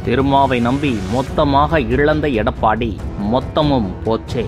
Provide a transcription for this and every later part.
திருமாவை நம்பி மொத்தமாக இழந்த எடப்பாடி மொத்தமும் போச்சே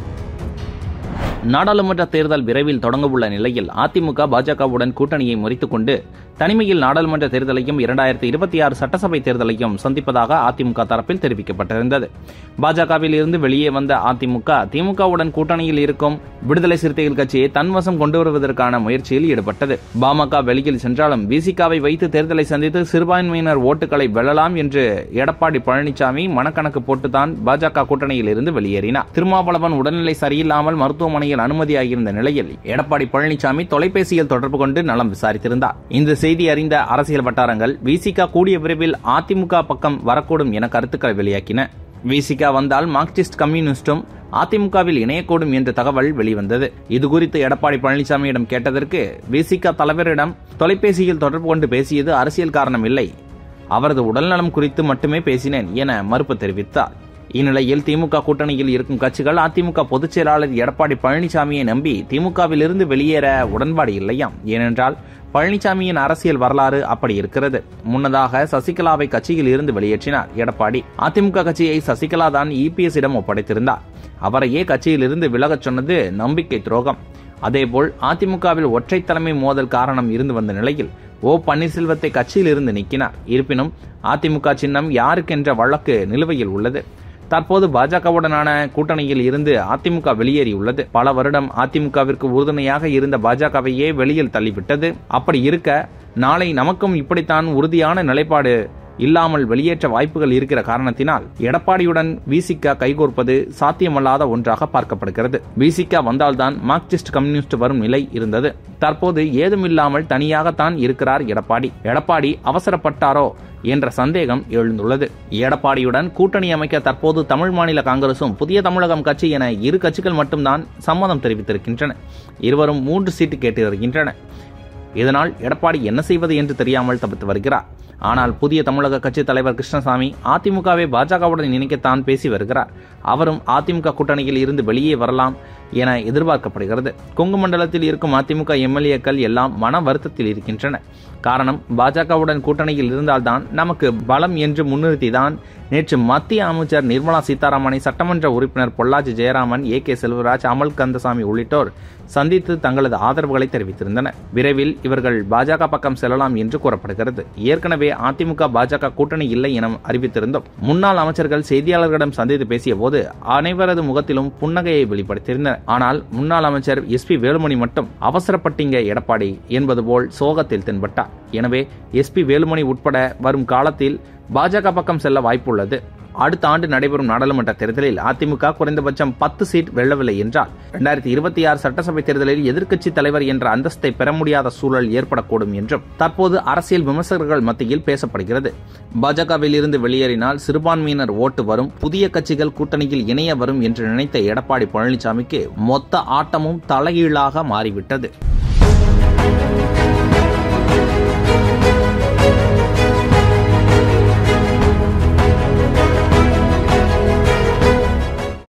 நாடாளுமன்ற தேர்தல் விரைவில் தொடங்கவுள்ள நிலையில் அதிமுக பாஜகவுடன் கூட்டணியை முறித்துக் கொண்டு தனிமையில் நாடாளுமன்ற தேர்தலையும் இரண்டாயிரத்தி இருபத்தி ஆறு சட்டசபை தேர்தலையும் சந்திப்பதாக அதிமுக தரப்பில் தெரிவிக்கப்பட்டிருந்தது பாஜகவில் இருந்து வெளியே வந்த அதிமுக திமுகவுடன் கூட்டணியில் இருக்கும் விடுதலை சிறுத்தைகள் கட்சியை தன்வசம் கொண்டு வருவதற்கான முயற்சியில் ஈடுபட்டது பாமக வெளியில் சென்றாலும் விசிகாவை வைத்து தேர்தலை சந்தித்து சிறுபான்மையினர் ஓட்டுகளை வெல்லலாம் என்று எடப்பாடி பழனிசாமி மனக்கணக்கு போட்டுதான் பாஜக கூட்டணியில் இருந்து வெளியேறினார் திருமாவளவன் உடல்நிலை சரியில்லாமல் மருத்துவமனையில் அனுமதியாகியிருந்த நிலையில் எடப்பாடி பழனிசாமி தொலைபேசியில் தொடர்பு கொண்டு நலம் விசாரித்திருந்தார் இந்த செய்தி அறிந்த அரசியல் வட்டாரங்கள் விசிகா கூடிய விரைவில் அதிமுக பக்கம் வரக்கூடும் என கருத்துக்களை வெளியாக்கின விசிகா வந்தால் மார்க்சிஸ்ட் கம்யூனிஸ்டும் அதிமுகவில் இணையக்கூடும் என்ற தகவல் வெளிவந்தது இதுகுறித்து எடப்பாடி பழனிசாமியிடம் கேட்டதற்கு விசிகா தலைவரிடம் தொலைபேசியில் தொடர்பு கொண்டு பேசியது அரசியல் காரணம் இல்லை அவரது உடல்நலம் குறித்து மட்டுமே பேசினேன் என மறுப்பு தெரிவித்தார் இந்நிலையில் திமுக கூட்டணியில் இருக்கும் கட்சிகள் அதிமுக பொதுச் செயலாளர் எடப்பாடி பழனிசாமியை நம்பி திமுகவில் இருந்து வெளியேற உடன்பாடு இல்லையாம் ஏனென்றால் பழனிசாமியின் அரசியல் வரலாறு அப்படி இருக்கிறது முன்னதாக சசிகலாவை கட்சியில் இருந்து வெளியேற்றினார் எடப்பாடி அதிமுக கட்சியை சசிகலா தான் இபிஎஸ் இடம் ஒப்படைத்திருந்தார் அவரையே கட்சியில் இருந்து விலகச் சொன்னது நம்பிக்கை துரோகம் அதேபோல் அதிமுகவில் ஒற்றை தலைமை மோதல் காரணம் இருந்து வந்த நிலையில் ஓ பன்னீர்செல்வத்தை கட்சியில் இருந்து நீக்கினார் இருப்பினும் அதிமுக சின்னம் யாருக்கென்ற வழக்கு நிலுவையில் உள்ளது தற்போது பாஜகவுடனான கூட்டணியில் இருந்து அதிமுக வெளியேறியுள்ளது பல வருடம் அதிமுகவிற்கு உறுதுணையாக இருந்த பாஜகவையே வெளியில் தள்ளிவிட்டது அப்படி இருக்க நாளை நமக்கும் இப்படித்தான் உறுதியான நிலைப்பாடு இல்லாமல் வெளியேற்ற வாய்ப்புகள் இருக்கிற காரணத்தினால் எடப்பாடியுடன் விசிக கைகோர்ப்பது சாத்தியமல்லாத ஒன்றாக பார்க்கப்படுகிறது விசிக வந்தால்தான் மார்க்சிஸ்ட் கம்யூனிஸ்ட் வரும் நிலை இருந்தது தற்போது ஏதுமில்லாமல் தனியாகத்தான் இருக்கிறார் எடப்பாடி எடப்பாடி அவசரப்பட்டாரோ என்ற சந்தேகம் எழுந்துள்ளது எடப்பாடியுடன் கூட்டணி அமைக்க தற்போது தமிழ் மாநில காங்கிரசும் புதிய தமிழகம் கட்சி என இரு கட்சிகள் மட்டும்தான் சம்மதம் தெரிவித்திருக்கின்றன இருவரும் மூன்று சீட்டு கேட்டு வருகின்றன இதனால் எடப்பாடி என்ன செய்வது என்று தெரியாமல் தப்பித்து வருகிறார் ஆனால் புதிய தமிழக கட்சி தலைவர் கிருஷ்ணசாமி அதிமுகவை பாஜகவுடன் இணைக்கத்தான் பேசி வருகிறார் அவரும் அதிமுக கூட்டணியில் இருந்து வெளியே வரலாம் என எதிர்பார்க்கப்படுகிறது கொங்கு மண்டலத்தில் இருக்கும் அதிமுக எம்எல்ஏக்கள் எல்லாம் மன வருத்தத்தில் இருக்கின்றன காரணம் பாஜகவுடன் கூட்டணியில் இருந்தால்தான் நமக்கு பலம் என்று முன்னிறுத்திதான் நேற்று மத்திய அமைச்சர் நிர்மலா சீதாராமனை சட்டமன்ற உறுப்பினர் பொள்ளாச்சி ஜெயராமன் ஏ கே செல்வராஜ் அமல் கந்தசாமி உள்ளிட்டோர் சந்தித்து தங்களது ஆதரவுகளை தெரிவித்திருந்தனர் விரைவில் இவர்கள் பாஜக பக்கம் செல்லலாம் என்று கூறப்படுகிறது ஏற்கனவே அதிமுக பாஜக கூட்டணி இல்லை என அறிவித்திருந்தோம் முன்னாள் அமைச்சர்கள் செய்தியாளர்களிடம் சந்தித்து பேசிய போது அனைவரது முகத்திலும் புன்னகையை வெளிப்படுத்தியிருந்தனர் ஆனால் முன்னாள் அமைச்சர் எஸ் பி வேலுமணி மட்டும் அவசரப்பட்டீங்க எடப்பாடி என்பது போல் சோகத்தில் தென்பட்டார் எனவே எஸ் பி வேலுமணி உட்பட வரும் காலத்தில் பாஜக பக்கம் செல்ல வாய்ப்புள்ளது அடுத்த ஆண்டு நடைபெறும் நாடாளுமன்ற தேர்தலில் அதிமுக குறைந்தபட்சம் பத்து சீட் வெல்லவில்லை என்றால் இரண்டாயிரத்தி இருபத்தி ஆறு சட்டசபை தேர்தலில் எதிர்க்கட்சி தலைவர் என்ற அந்தஸ்தை பெற முடியாத சூழல் ஏற்படக்கூடும் என்றும் தற்போது அரசியல் விமர்சகர்கள் மத்தியில் பேசப்படுகிறது பாஜகவில் இருந்து வெளியேறினால் சிறுபான்மையினர் ஓட்டு வரும் புதிய கட்சிகள் கூட்டணியில் இணைய வரும் என்று நினைத்த எடப்பாடி பழனிசாமிக்கு மொத்த ஆட்டமும் தலைகீழாக மாறிவிட்டது